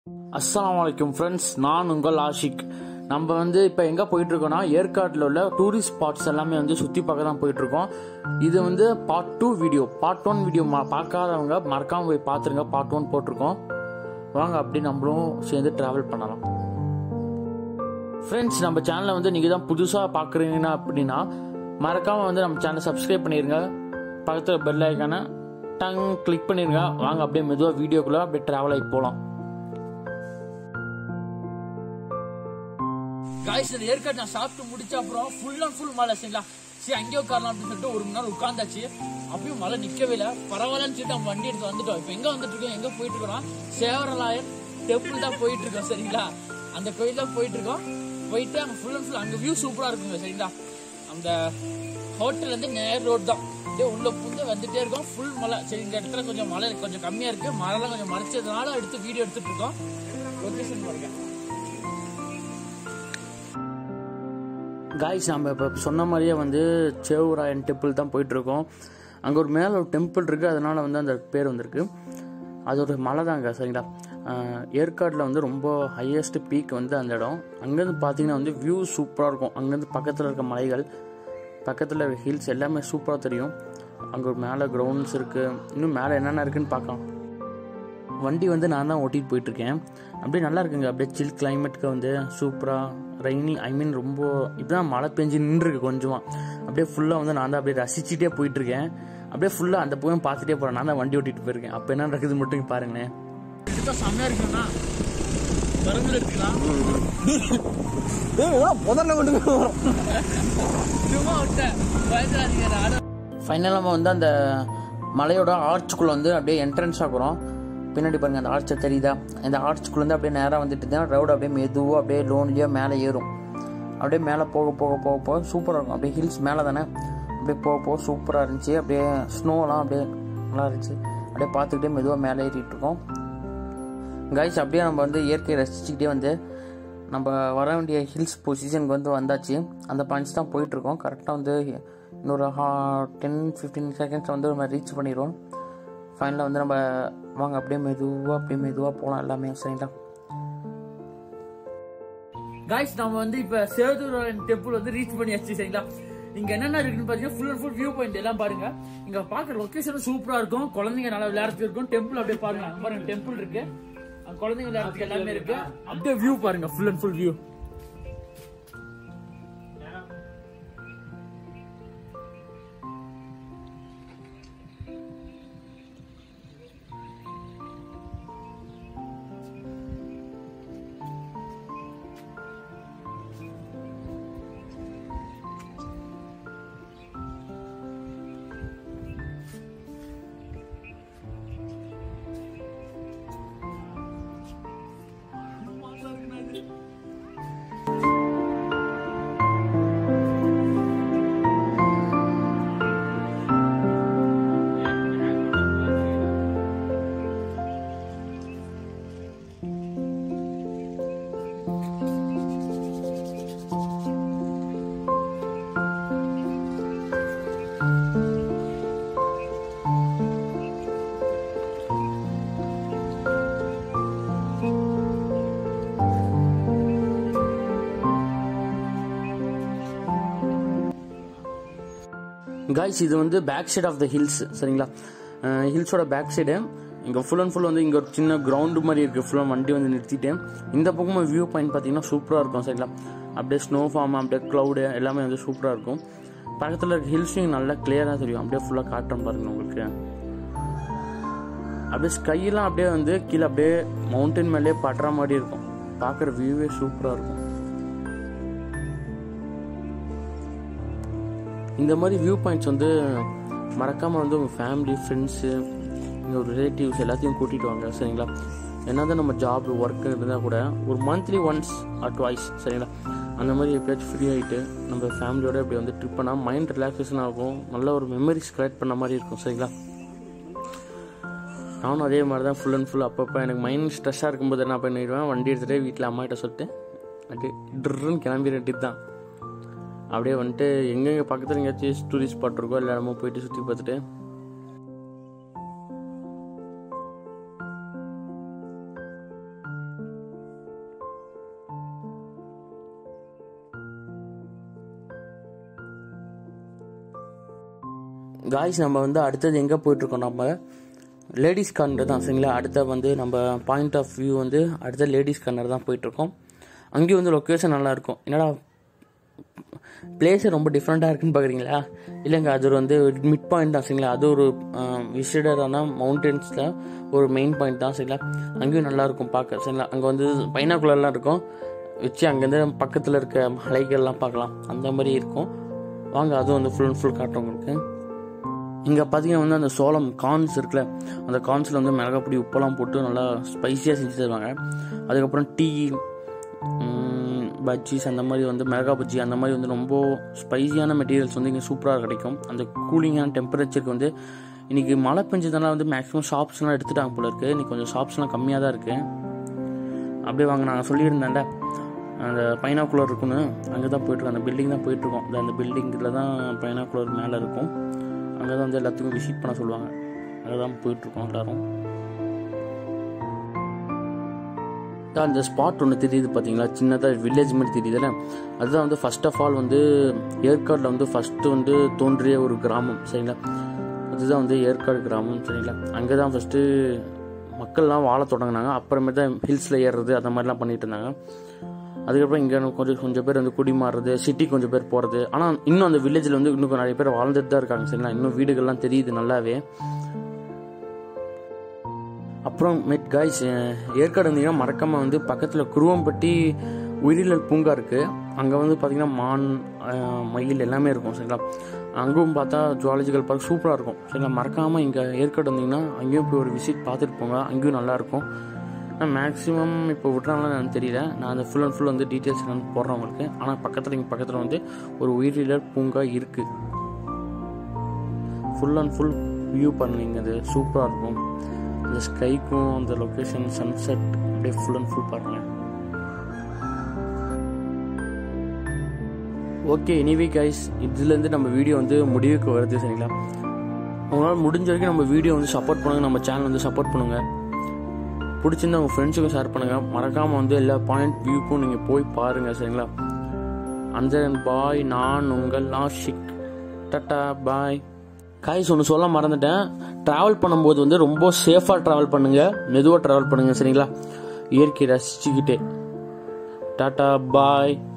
அஸ்ஸலாமு அலைக்கும் ஃப்ரெண்ட்ஸ் நான் உங்கள் ஆஷிக் நம்ம வந்து இப்போ எங்கே போயிட்டு இருக்கோம்னா ஏற்காட்டில் உள்ள டூரிஸ்ட் ஸ்பாட்ஸ் எல்லாமே வந்து சுற்றி பார்க்க தான் போயிட்டு இருக்கோம் இது வந்து part two video part one video பார்க்காதவங்க மறக்காம போய் பார்த்துருங்க பார்ட் ஒன் போட்டிருக்கோம் வாங்க அப்படி நம்மளும் சேர்ந்து ட்ராவல் பண்ணலாம் ஃப்ரெண்ட்ஸ் நம்ம சேனலை வந்து நீங்கள் தான் புதுசாக பார்க்குறீங்கன்னா அப்படின்னா மறக்காமல் வந்து நம்ம சேனலை சப்ஸ்கிரைப் பண்ணிடுங்க பக்கத்தில் பெல் ஐக்கானை டங் கிளிக் பண்ணிடுங்க வாங்க அப்படியே மெதுவாக வீடியோக்குள்ளே அப்படியே ட்ராவல் ஆகி போகலாம் காய்ஸ் இந்த ஏற்காடு நான் சாப்பிட்டு முடிச்ச அப்புறம் ஃபுல் அண்ட் ஃபுல் மழை சரிங்களா சரி அங்கேயே உட்காரலாம் அப்படின்னு சொல்லிட்டு ஒரு மணி நேரம் உட்காந்தாச்சு அப்பயும் மழை நிக்கவே இல்லை பரவாயில்லன்னு சொல்லிட்டு நம்ம வண்டி எடுத்து வந்துட்டோம் இப்போ எங்க வந்துட்டு இருக்கோம் எங்க போயிட்டு இருக்கோம் சேவரலாயர் டெம்பிள் தான் போயிட்டு இருக்கோம் சரிங்களா அந்த கோயில் தான் போயிட்டு இருக்கோம் போயிட்டு அங்க ஃபுல் அண்ட் ஃபுல் அங்க வியூ சூப்பரா இருக்குங்க சரிங்களா அந்த ஹோட்டல் வந்து நேர் ரோட் தான் அப்படியே உள்ள புந்து வந்துட்டே இருக்கோம் ஃபுல் மழை சரி இந்த இடத்துல கொஞ்சம் மழை கொஞ்சம் கம்மியா இருக்கு மழைலாம் கொஞ்சம் மறைச்சதுனால எடுத்து வீடியோ எடுத்துட்டு இருக்கோம் லொகேஷன் பாருங்க காய்ஸ் நம்ம இப்போ சொன்ன மாதிரியே வந்து சேவராயன் டெம்பிள் தான் போயிட்டுருக்கோம் அங்கே ஒரு மேலே ஒரு டெம்பிள் இருக்குது அதனால் வந்து அந்த பேர் வந்திருக்கு அது ஒரு மலை தாங்க சரிங்களா ஆஹ் ஏற்காட்டில் வந்து ரொம்ப ஹையஸ்ட் பீக் வந்து அந்த இடம் அங்கேருந்து பார்த்தீங்கன்னா வந்து வியூ சூப்பராக இருக்கும் அங்கேருந்து பக்கத்தில் இருக்க மலைகள் பக்கத்தில் இருக்க ஹில்ஸ் எல்லாமே சூப்பராக தெரியும் அங்கே ஒரு மேலே கிரவுண்ட்ஸ் இருக்குது இன்னும் மேலே என்னென்ன இருக்குன்னு பார்க்கலாம் வண்டி வந்து நான் தான் ஓட்டிட்டு போயிட்டு இருக்கேன் அப்படியே நல்லா இருக்குங்க அப்படியே சில் கிளைமேட்டுக்கு வந்து சூப்பராக ரெய்னி ஐ மீன் ரொம்ப இப்பதான் மழை பெஞ்சு நின்றுருக்கு கொஞ்சமா அப்படியே ஃபுல்லாக வந்து நான் தான் அப்படியே ரசிச்சுட்டே போயிட்டு இருக்கேன் அப்படியே ஃபுல்லாக அந்த பக்கம் பார்த்துட்டே போகிறேன் நான் தான் வண்டி ஓட்டிட்டு போயிருக்கேன் அப்போ என்ன நடக்குது மட்டும் பாருங்களேன் செம்மையா இருக்குண்ணா கருங்கல் எடுத்துக்கலாம் முதல்ல கொண்டு போய் வரோம் சும்மா விட்டேன் பயந்துடாதீங்க ஃபைனலாக நம்ம வந்து அந்த மலையோட ஆர்ச்சுக்குள்ளே வந்து அப்படியே என்ட்ரன்ஸ் ஆகுறோம் பின்னாடி பாருங்க அந்த ஆர்ச்சை தெரியுதா இந்த ஆர்ச்சுக்குள்ளேருந்து அப்படியே நேராக வந்துட்டு தான் ரோடு அப்படியே மெதுவாக அப்படியே லோன்லியாக மேலே ஏறும் அப்படியே மேலே போக போக போக போக சூப்பராக இருக்கும் அப்படியே ஹில்ஸ் மேலே தானே அப்படியே போக போக சூப்பராக இருந்துச்சு அப்படியே ஸ்னோலாம் அப்படியே நல்லா இருந்துச்சு அப்படியே பார்த்துக்கிட்டே மெதுவாக மேலே ஏறிட்டு இருக்கோம் கைஸ் அப்படியே நம்ம வந்து இயற்கையை ரசிச்சுக்கிட்டே வந்து நம்ம வர வேண்டிய ஹில்ஸ் பொசிஷனுக்கு வந்து வந்தாச்சு அந்த பாயிண்ட்ஸ் தான் போயிட்டுருக்கோம் கரெக்டாக வந்து இன்னொரு டென் ஃபிஃப்டீன் செகண்ட்ஸ் வந்து நம்ம ரீச் பண்ணிடுவோம் ஃபைனலாக வந்து நம்ம வாங்க அப்படியே மெதுவாக அப்படியே மெதுவாக போகலாம் எல்லாமே சரிங்களா காய்ஸ் நம்ம வந்து இப்ப சேதுராயன் டெம்பிள் வந்து ரீச் பண்ணியாச்சு சரிங்களா இங்க என்னென்ன இருக்குன்னு பாத்தீங்கன்னா full and full view point எல்லாம் பாருங்க இங்க பாக்குற லொகேஷன் சூப்பரா இருக்கும் குழந்தைங்க நல்லா விளையாடுறதுக்கு இருக்கும் டெம்பிள் அப்படியே பாருங்க அங்க பாருங்க டெம்பிள் இருக்கு அங்க குழந்தைங்க விளையாடுறதுக்கு எல்லாமே இருக்கு அப்படியே வியூ பாருங்க full and full view guys இது வந்து back side of the hills சரிங்களா ஹில்ஸோட பேக் சைடு இங்கே ஃபுல் அண்ட் ஃபுல் வந்து இங்கே ஒரு சின்ன கிரவுண்டு மாதிரி இருக்குது ஃபுல்லாக வண்டி வந்து நிறுத்திட்டு இந்த பக்கமும் வியூ பாயிண்ட் பார்த்தீங்கன்னா சூப்பராக இருக்கும் சரிங்களா அப்படியே ஸ்னோ ஃபார்ம் அப்படியே க்ளவுடு எல்லாமே வந்து சூப்பராக இருக்கும் பக்கத்தில் இருக்க ஹில்ஸையும் நல்லா கிளியராக தெரியும் அப்படியே ஃபுல்லாக காட்டுறேன் பாருங்க உங்களுக்கு அப்படியே ஸ்கையெல்லாம் அப்படியே வந்து கீழே அப்படியே மவுண்டன் மேலே படுற மாதிரி இருக்கும் பார்க்குற வியூவே சூப்பராக இருக்கும் இந்த மாதிரி வியூ பாயிண்ட்ஸ் வந்து மறக்காமல் வந்து உங்கள் ஃபேமிலி ஃப்ரெண்ட்ஸு உங்கள் ரிலேட்டிவ்ஸ் எல்லாத்தையும் கூட்டிகிட்டு வாங்க சரிங்களா என்ன தான் நம்ம ஜாப் ஒர்க் இருந்தால் கூட ஒரு மந்த்லி ஒன்ஸ் ஆர் ட்வைஸ் சரிங்களா அந்த மாதிரி எப்பயாச்சும் ஃப்ரீ ஆகிட்டு நம்ம ஃபேமிலியோட இப்படி வந்து ட்ரிப் பண்ணால் மைண்ட் ரிலாக்ஸேஷன் ஆகும் நல்ல ஒரு மெமரிஸ் கிரியேட் பண்ண மாதிரி இருக்கும் சரிங்களா நானும் அதே மாதிரி தான் ஃபுல் அண்ட் ஃபுல் அப்பப்போ எனக்கு மைண்ட் ஸ்ட்ரெஸ்ஸாக இருக்கும்போது என்ன பண்ணிடுவேன் வண்டி எடுத்துகிட்டு வீட்டில் அம்மாகிட்ட சொல்லிட்டு அப்படியே ட்ருன்னு கிளம்பி ரெட்டி தான் அப்படியே வந்துட்டு எங்கெங்கே பக்கத்தில் எங்கேயாச்சும் டூரிஸ்ட் ஸ்பாட் இருக்கோ எல்லா இடமும் போயிட்டு சுற்றி பார்த்துட்டு காய்ஸ் நம்ம வந்து அடுத்தது எங்கே போயிட்டுருக்கோம் நம்ம லேடிஸ் கார்னர் தான் சரிங்களா அடுத்த வந்து நம்ம பாயிண்ட் ஆஃப் வியூ வந்து அடுத்த லேடிஸ் கார்னர் தான் போயிட்டுருக்கோம் அங்கேயும் வந்து லொக்கேஷன் நல்லா இருக்கும் என்னடா பிளேஸே ரொம்ப டிஃப்ரெண்ட்டாக இருக்குன்னு பார்க்குறீங்களா இல்லைங்க அது ஒரு வந்து மிட் பாயிண்ட் தான் சரிங்களா அது ஒரு விசிடரான மவுண்டன்ஸில் ஒரு மெயின் பாயிண்ட் தான் சரிங்களா அங்கேயும் நல்லா இருக்கும் பார்க்க சரிங்களா அங்கே வந்து பைனாக்குலர்லாம் இருக்கும் வச்சு அங்கேருந்து பக்கத்தில் இருக்க மலைகள்லாம் பார்க்கலாம் அந்த மாதிரி இருக்கும் வாங்க அதுவும் வந்து ஃபுல் அண்ட் ஃபுல் காட்டுறோம் உங்களுக்கு இங்கே பார்த்தீங்கன்னா வந்து அந்த சோளம் கார்ன்ஸ் இருக்குல்ல அந்த கார்ன்ஸில் வந்து மிளகாப்பொடி உப்பெல்லாம் போட்டு நல்லா ஸ்பைஸியாக செஞ்சு தருவாங்க அதுக்கப்புறம் டீ பஜ்ஜிஸ் அந்த மாதிரி வந்து மிளகா பஜ்ஜி அந்த மாதிரி வந்து ரொம்ப ஸ்பைசியான மெட்டீரியல்ஸ் வந்து இங்கே சூப்பராக கிடைக்கும் அந்த கூலிங்கான டெம்பரேச்சருக்கு வந்து இன்றைக்கி மழை பெஞ்சதுனால வந்து மேக்ஸிமம் ஷாப்ஸ்லாம் எடுத்துட்டாங்க போல இருக்குது இன்றைக்கி கொஞ்சம் ஷாப்ஸ்லாம் கம்மியாக தான் இருக்குது அப்படியே வாங்க நாங்கள் சொல்லியிருந்தேன்ல அந்த பைனாக்குலர் இருக்குன்னு அங்கே தான் போயிட்டுருக்கோம் அந்த பில்டிங் தான் போயிட்டுருக்கோம் அந்த அந்த பில்டிங்கில் தான் பைனாக்குலர் மேலே இருக்கும் அங்கே தான் வந்து எல்லாத்துக்கும் விசிட் பண்ண சொல்லுவாங்க அங்கே தான் போயிட்டுருக்கோம் எல்லோரும் அந்த ஸ்பாட் ஒன்று தெரியுது பார்த்தீங்களா சின்னதாக வில்லேஜ் மாதிரி தெரியுதுல்ல அதுதான் வந்து ஃபர்ஸ்ட் ஆஃப் ஆல் வந்து ஏற்காடில் வந்து ஃபஸ்ட்டு வந்து தோன்றிய ஒரு கிராமம் சரிங்களா அதுதான் வந்து ஏற்காடு கிராமம் சரிங்களா அங்கே தான் ஃபஸ்ட்டு மக்கள்லாம் வாழ தொடங்கினாங்க அப்புறமே தான் ஹில்ஸில் ஏறுறது அந்த மாதிரிலாம் பண்ணிட்டு இருந்தாங்க அதுக்கப்புறம் இங்கே கொஞ்சம் கொஞ்சம் பேர் வந்து குடி மாறுறது சிட்டி கொஞ்சம் பேர் போகிறது ஆனால் இன்னும் அந்த வில்லேஜில் வந்து இன்னும் நிறைய பேர் வாழ்ந்துட்டு தான் இருக்காங்க சரிங்களா இன்னும் வீடுகள்லாம் தெரியுது நல்லாவே அப்புறம் மெட் காய்ஸ் ஏற்காடு வந்தீங்கன்னா மறக்காமல் வந்து பக்கத்தில் குருவம்பட்டி உயிரிழல் பூங்கா இருக்குது அங்கே வந்து பார்த்திங்கன்னா மான் மயில் எல்லாமே இருக்கும் சரிங்களா அங்கேயும் பார்த்தா ஜுவாலஜிக்கல் பார்க் சூப்பராக இருக்கும் சரிங்களா மறக்காமல் இங்கே ஏற்காடு வந்தீங்கன்னா அங்கேயும் போய் ஒரு விசிட் பார்த்துட்டு போங்க அங்கேயும் நல்லாயிருக்கும் ஆனால் மேக்ஸிமம் இப்போ விட்றாங்களா எனக்கு தெரியல நான் அந்த ஃபுல் அண்ட் ஃபுல் வந்து டீட்டெயில்ஸ் நான் போடுறேன் உங்களுக்கு ஆனால் பக்கத்தில் இங்கே பக்கத்தில் வந்து ஒரு உயிரிழல் பூங்கா இருக்குது ஃபுல் அண்ட் ஃபுல் வியூ பண்ணுவீங்க அது சூப்பராக இருக்கும் அந்த ஸ்கைக்கும் அந்த லொக்கேஷன் சன்செட் அப்படியே ஃபுல் அண்ட் ஃபுல் பாருங்கள் ஓகே எனிவே கைஸ் இதுலேருந்து நம்ம வீடியோ வந்து முடிவுக்கு வருது சரிங்களா உங்களால் முடிஞ்ச வரைக்கும் நம்ம வீடியோ வந்து சப்போர்ட் பண்ணுங்கள் நம்ம சேனல் வந்து சப்போர்ட் பண்ணுங்கள் பிடிச்சிருந்தா உங்கள் ஃப்ரெண்ட்ஸுக்கும் ஷேர் பண்ணுங்கள் மறக்காமல் வந்து எல்லா பாயிண்ட் வியூக்கும் நீங்கள் போய் பாருங்கள் சரிங்களா அந்த பாய் நான் உங்கள் நாஷிக் டட்டா பாய் காய்ஸ் ஒன்று சொல்ல மறந்துட்டேன் ட்ராவல் பண்ணும்போது வந்து ரொம்ப சேஃபாக ட்ராவல் பண்ணுங்கள் மெதுவாக ட்ராவல் பண்ணுங்கள் சரிங்களா இயற்கை ரசிச்சுக்கிட்டே டாட்டா பாய்